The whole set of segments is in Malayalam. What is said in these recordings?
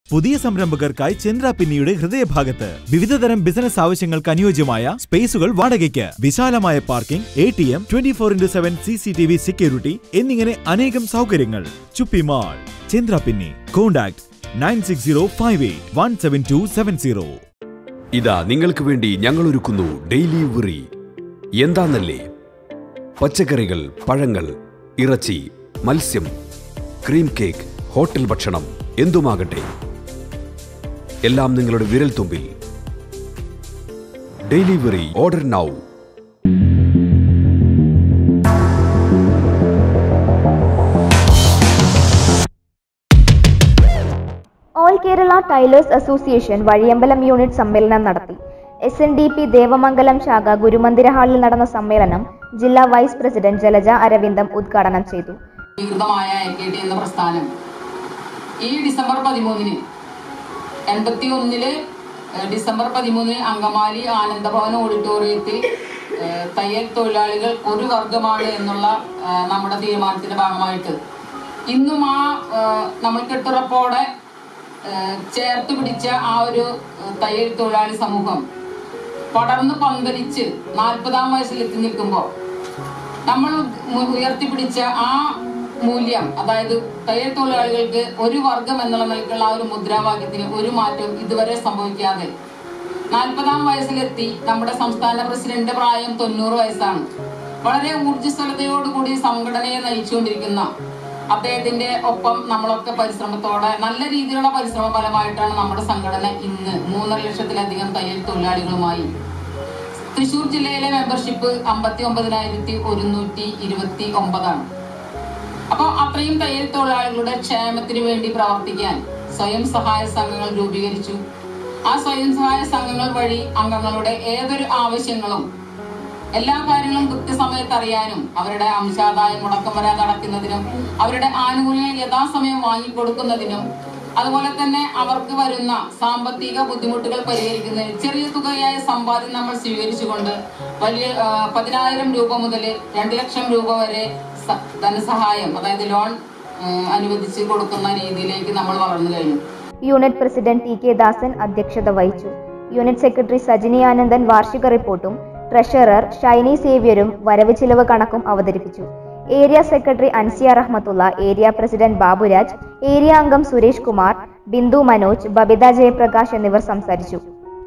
പുതിയ സംരംഭകർക്കായി ചന്ദ്ര പിന്നിയുടെ ഹൃദയഭാഗത്ത് വിവിധതരം ബിസിനസ് ആവശ്യങ്ങൾക്ക് അനുയോജ്യമായ സ്പേസുകൾ വാടകയ്ക്ക് വിശാലമായ parking A T M twenty four into seven C C T V security എന്നിങ്ങനെ അനേകം സൗകര്യങ്ങൾ ചുപ്പി മാൾ ചന്ദ്ര പിന്നി contact nine six zero five eight one seven two seven zero ഇതാ നിങ്ങൾക്ക് വേണ്ടി ഞങ്ങൾ ഒരുക്കുന്നു ഡെയിലി ഉറി എന്താന്നല്ലേ പച്ചക്കറികൾ പഴങ്ങൾ ഇറച്ചി മത്സ്യം ക്രീം കേക്ക് ഹോട്ടൽ ഭക്ഷണം എന്തുമാകട്ടെ എല്ലാം നിങ്ങളുടെ വിരൽ തുമ്പിൽ delivery order now all Kerala tailors association Vazhiyambalam unit സമ്മേളനം നടത്തി S N D P Devamangalam ശാഖ ഗുരുമന്ദിര ഹാളിൽ നടന്ന സമ്മേളനം ജില്ലാ വൈസ് പ്രസിഡന്റ് ജലജ അരവിന്ദം ഉദ്ഘാടനം ചെയ്തു വികൃതമായ എ കെ ടി എന്ന പ്രസ്ഥാനം ഈ ഡിസംബർ പതിമൂന്നിന് എൺപത്തി ഒന്നില് ഡിസംബർ പതിമൂന്നിന് അങ്കമാലി ആനന്ദഭവൻ ഓഡിറ്റോറിയത്തിൽ ഏഹ്, തയ്യൽ തൊഴിലാളികൾ ഒരു വർഗമാണ് എന്നുള്ള ഏഹ്, നമ്മുടെ തീരുമാനത്തിന്റെ ഭാഗമായിട്ട് ഇന്നും ആ ഏഹ്, നമ്മൾ കെട്ടുറപ്പോടെ ഏഹ്, ചേർത്ത് പിടിച്ച ആ ഒരു ഏഹ്, തയ്യൽ തൊഴിലാളി സമൂഹം പടർന്ന് പന്തലിച്ച് നാൽപ്പതാം വയസ്സിലെത്തി നിൽക്കുമ്പോൾ നമ്മൾ മു- ഉയർത്തിപ്പിടിച്ച ആ മൂല്യം അതായത് തയ്യൽ തൊഴിലാളികൾക്ക് ഒരു വർഗം എന്നുള്ള നിലക്കുള്ള ആ ഒരു മുദ്രാവാക്യത്തിന് ഒരു മാറ്റവും ഇതുവരെ സംഭവിക്കാതെ നാൽപ്പതാം വയസ്സിലെത്തി നമ്മുടെ സംസ്ഥാന പ്രസിഡന്റ് പ്രായം തൊണ്ണൂറ് വയസ്സാണ് വളരെ ഊർജ്ജസ്വലതയോടുകൂടി സംഘടനയെ നയിച്ചുകൊണ്ടിരിക്കുന്ന അദ്ദേഹത്തിന്റെ ഒപ്പം നമ്മളൊക്കെ പരിശ്രമത്തോടെ നല്ല രീതിയിലുള്ള പരിശ്രമ ഫലമായിട്ടാണ് നമ്മുടെ സംഘടന ഇന്ന് മൂന്നര ലക്ഷത്തിലധികം തയ്യൽ തൊഴിലാളികളുമായി തൃശൂർ ജില്ലയിലെ മെമ്പർഷിപ്പ് അമ്പത്തി ഒമ്പതിനായിരത്തി ഒരുന്നൂറ്റി ഇരുപത്തി ഒമ്പതാണ് അപ്പോൾ അത്രയും തയ്യൽ തൊഴിലാളികളുടെ ക്ഷേമത്തിന് വേണ്ടി പ്രവർത്തിക്കാൻ സ്വയം സഹായ സംഘങ്ങൾ രൂപീകരിച്ചു ആ സ്വയം സഹായ സംഘങ്ങൾ വഴി അംഗങ്ങളുടെ ഏതൊരു ആവശ്യങ്ങളും എല്ലാ കാര്യങ്ങളും കൃത്യസമയത്ത് അറിയാനും അവരുടെ അംശാദായം മുടക്കം വരാതെ അടയ്ക്കുന്നതിനും അവരുടെ ആനുകൂല്യങ്ങൾ യഥാസമയം വാങ്ങിക്കൊടുക്കുന്നതിനും അതുപോലെ തന്നെ അവർക്ക് വരുന്ന സാമ്പത്തിക ബുദ്ധിമുട്ടുകൾ പരിഹരിക്കുന്നതിന് ചെറിയ തുകയായ സമ്പാദ്യം നമ്മൾ സ്വീകരിച്ചുകൊണ്ട് വലിയ ആ, പതിനായിരം രൂപ മുതൽ രണ്ട് ലക്ഷം രൂപ വരെ സ- ധനസഹായം അതായത് ലോൺ ആ, അനുവദിച്ച് കൊടുക്കുന്ന രീതിയിലേക്ക് നമ്മൾ വളർന്നു കഴിഞ്ഞു unit president T K Dasan അധ്യക്ഷത വഹിച്ചു യൂണിറ്റ് സെക്രട്ടറി സജിനി ആനന്ദൻ വാർഷിക റിപ്പോർട്ടും ട്രഷറർ ഷൈനി സേവ്യരും വരവ് ചിലവ് കണക്കും അവതരിപ്പിച്ചു area secretary Ansiya Rahmathulla area president Baburaj area അംഗം സുരേഷ് കുമാർ ബിന്ദു മനോജ് ബബിത ജയപ്രകാശ് എന്നിവർ സംസാരിച്ചു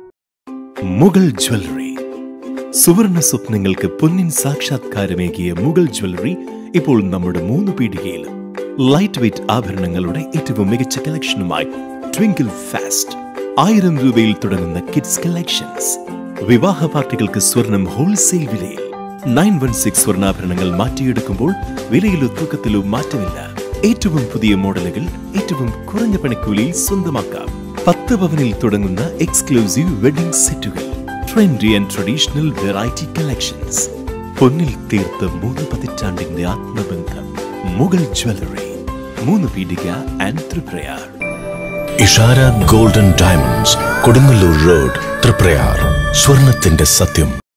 മുഗൾ ജ്വല്ലറി സുവർണ സ്വപ്നങ്ങൾക്ക് പൊന്നിൻ സാക്ഷാത്കാരമേകിയ മുഗൾ ജ്വല്ലറി ഇപ്പോൾ നമ്മുടെ മൂന്ന് പീടികയിൽ ലൈറ്റ് വെയ്റ്റ് ആഭരണങ്ങളുടെ ഏറ്റവും മികച്ച കളക്ഷനുമായി ട്വിങ്കിൾ ഫാസ്റ്റ് ആയിരം രൂപയിൽ തുടങ്ങുന്ന കിഡ്സ് കളക്ഷൻസ് വിവാഹ പാർട്ടികൾക്ക് സ്വർണം ഹോൾസെയിൽ വിലയിൽ നയൻ വൺ സിക്സ് സ്വർണ്ണാഭരണങ്ങൾ മാറ്റിയെടുക്കുമ്പോൾ വിലയിലോ തൂക്കത്തിലോ മാറ്റമില്ല ഏറ്റവും പുതിയ മോഡലുകൾ ഏറ്റവും കുറഞ്ഞ പണിക്കൂലിയിൽ സ്വന്തമാക്കാം പത്ത് പവനിൽ തുടങ്ങുന്ന എക്സ്ക്ലൂസീവ് വെഡിംഗ് സെറ്റുകൾ trendy and traditional variety collections പൊന്നിൽ തീർത്ത മൂന്ന് പതിറ്റാണ്ടിന്റെ ആത്മബന്ധം Mughal jewellery Moonnupeedika and Triprayar Ishara golden diamonds Kodungallur road Thriprayar സ്വർണത്തിന്റെ സത്യം